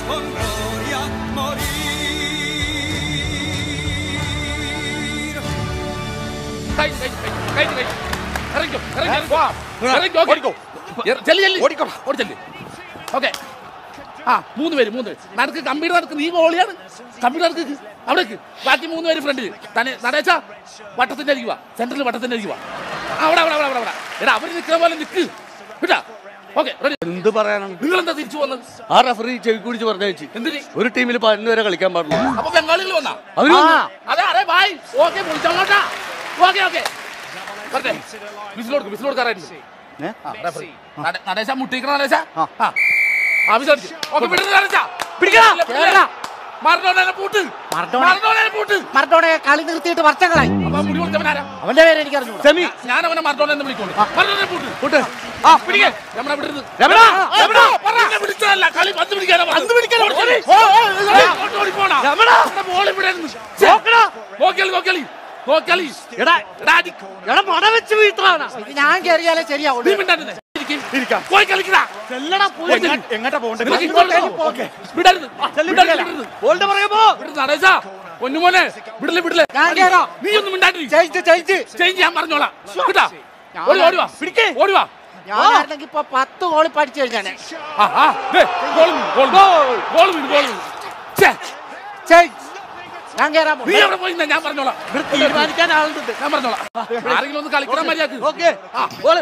con gloria morir. കൈ, കൈ, കൈ, കൈ, കൈ. ഇറങ്ങിക്കോ, ഇറങ്ങി, ഇറങ്ങി. ഇറങ്ങി, ഓക്കേ. ഇറ- ചെല്ല്, ചെല്ല്. ഓടി ചെല്ല്. ഓക്കേ. ആ മൂന്ന് പേര് മൂന്ന് പേര് നടക്ക് കമ്പ്യൂട്ടർ നടക്ക് നീ മോളിയാണ് കമ്പ്യൂട്ടർ നടക്ക് അവിടേക്ക് ബാക്കി മൂന്ന് പേര് ഫ്രണ്ടിൽ തന്നെ നടേച്ച വട്ടത്തിന്റെ അരിക്കുക സെന്ററിൽ വട്ടത്തിന്റെ അരിക്കുക അവിടെ അവിടെ അവിടെ അവിടെ അവിടെ എടാ അവർ നിൽക്കുന്ന പോലെ നിൽക്ക് കേട്ടാ ഓക്കെ എന്ത് പറയാനാണ് നിങ്ങൾ എന്താ തിരിച്ചു വന്നത് ആ റഫറി ചെവി കുടിച്ച് പറഞ്ഞു എന്തിന് ഒരു ടീമിൽ പതിനൊന്ന് വരെ കളിക്കാൻ പാടുള്ളൂ അപ്പൊ ബംഗാളികൾ വന്നാ അവര് വന്നു. ആ, അതെ അതെ ബായ് ഓക്കെ വിളിച്ചോട്ടാ ഓക്കെ ഓക്കെ വരട്ടെ വിസിലോടുക്ക് വിസിലോടുക്കാറായിരുന്നു ഏ? നടേശ മുട്ടിക്കണ നടേശ ആ ആവശ്യം ഓക്കെ വിടുന്ന നടേശ പിടിക്കടാ, പിടിക്കില്ല. കേറടാ. മറഡോണേനെ പൂട്ട് മറഡോണ. മറഡോണേനെ പൂട്ട് മറഡോണയെ കളി നിർത്തിയിട്ട് വർഷങ്ങളായി അപ്പൊ മുടി കൊടുത്തവനാരാ അവന്റെ പേര് എനിക്ക് അറിഞ്ഞു സെമി ഞാൻ അവനെ മറഡോണ എന്ന് വിളിക്കോളൂ മറഡോണെ പൂട്ട് കൂട്ട് ആ പിടിക്കേ രമണ വിടരുത് രമണ, രമണ. എന്നെ വിളിച്ചതല്ല കളി പന്ത് പിടിക്കാനാ പന്ത് പിടിക്കാനാ ഓടിപ്പോണ രമണ. ബോളി വിടരുത് നോക്കടാ. നോക്കിയാളി നോക്കിയാളി നോക്കിയാളി എടാ എടാ, അടി. എടാ മട വെച്ച് വീട്ടാണ് ഇത് ഞാൻ കയറിയാലേ നീ ശരിയാവുള്ളൂ മിണ്ടാതിരുന്നേ. ഇരിക്ക്. ഇരിക്കാം. പോയി കളിക്കടാ ചെല്ലടാ പോയി എങ്ങോട്ടാ പോകണ്ടേ നിനക്ക് ഇങ്ങോട്ട് ഓക്കേ. വിടരുത് ചെല്ലി വിടരുത്, വിടില്ല. വിടരുത്. ബോളിന്റെ പുറകെ പോ വിടരുത്, നടേശാ. പൊന്നുമോനെ വിടില്ല വിടില്ല ഞാൻ കേറാം. നീ ഒന്നും മിണ്ടാണ്ടി ജയിച്ച് ജയിച്ച് ചേഞ്ച് ഞാൻ പറഞ്ഞോളാം കേട്ടാ ഞാൻ- ഓടി ഓടി വാ പിടിക്കേ ഓടി വാ ഞാനായിരുന്നെങ്കിൽ ഇപ്പൊ പത്ത് ഗോളി പഠിച്ചു കഴിഞ്ഞാണ് ആ ആ ദേ, ഗോൾ വീണ്, ഗോൾ വീണ്. ഗോൾ വീണ്, ഗോൾ വീണ്. ഛേ, ജയ് ഞാൻ കേറാൻ നീ പോകും എവിടെ പോയി നിന്നെ? ഞാൻ പറഞ്ഞോളാം തീരുമാനിക്കാൻ ആളുണ്ട് ഞാൻ പറഞ്ഞോളാം ആരെങ്കിലും ഒന്ന് കളിക്കണം മര്യാദക്ക് ഓക്കെ ബോള്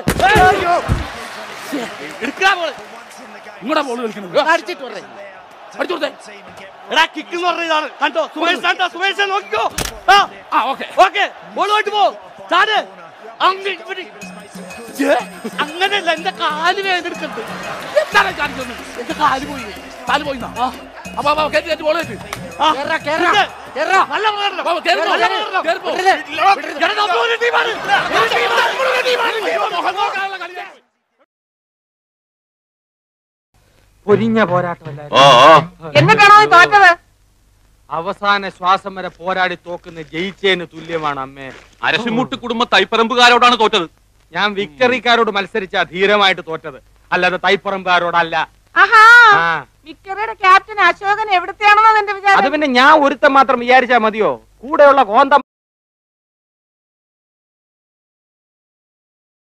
എടുക്കാ ബോള് ഇങ്ങോട്ടാ ബോൾ കളിക്കുന്നത് അടിച്ചിട്ട് പറ അടിച്ചു കൊടുത്തേ എടാ കിക്ക് എന്ന് പറഞ്ഞ ഇതാണ് കണ്ടോ സുമേഷ് കണ്ടോ സുമേഷ് നോക്കിക്കോ ആ ആ ഓക്കെ ഓക്കെ ബോളുമായിട്ട് പോ ചാട് അങ്ങ് ഇവിടെ. ഛേ, അങ്ങനെയല്ല എന്റെ കാല് വേദനെടുക്കണ്ട് എന്താണ് ഈ കാണിച്ചത് എന്റെ കാല് പോയി കാല് പോയിന്നാ അപ്പൊ അപ്പൊ കയറ്റി കയറ്റി ബോൾ കയറ്റി ആ, കേറാ കേറാ ഇത്. കേറാ നല്ല പ്രകടനം. അപ്പൊ കേറി പോ, നല്ല കേറി പോ, പ്രകടനം. കേറി പോ. വിടരുത്. എടാ, നമ്മളൊരു ടീമാണ്. ഒരു ടീമാണ്. നമ്മളൊരു ടീമാണ്. മുഖം നോക്കാനുള്ള കളിയാ. പൊരിഞ്ഞ പോരാട്ടമല്ല എന്നിട്ടാണോ നീ തോറ്റത് അവസാന ശ്വാസം വരെ പോരാടി തോക്കുന്ന ജയിച്ചേന് തുല്യമാണ് അമ്മേ അരശിമുട്ട് കുടുംബ തൈപ്പറമ്പുകാരോടാണ് തോറ്റത് ഞാൻ വിക്ടറിക്കാരോട് മത്സരിച്ച ധീരമായിട്ട് തോറ്റത് അല്ലാതെ തൈപ്പറമ്പുകാരോടല്ല ആഹാ ആ മിക്കവരുടെ ക്യാപ്റ്റൻ അശോകൻ എവിടത്തെയാണെന്നോ എന്റെ അത് വിചാരം പിന്നെ ഞാൻ ഒരുത്തൻ മാത്രം വിചാരിച്ചാ മതിയോ കൂടെയുള്ള കോന്തം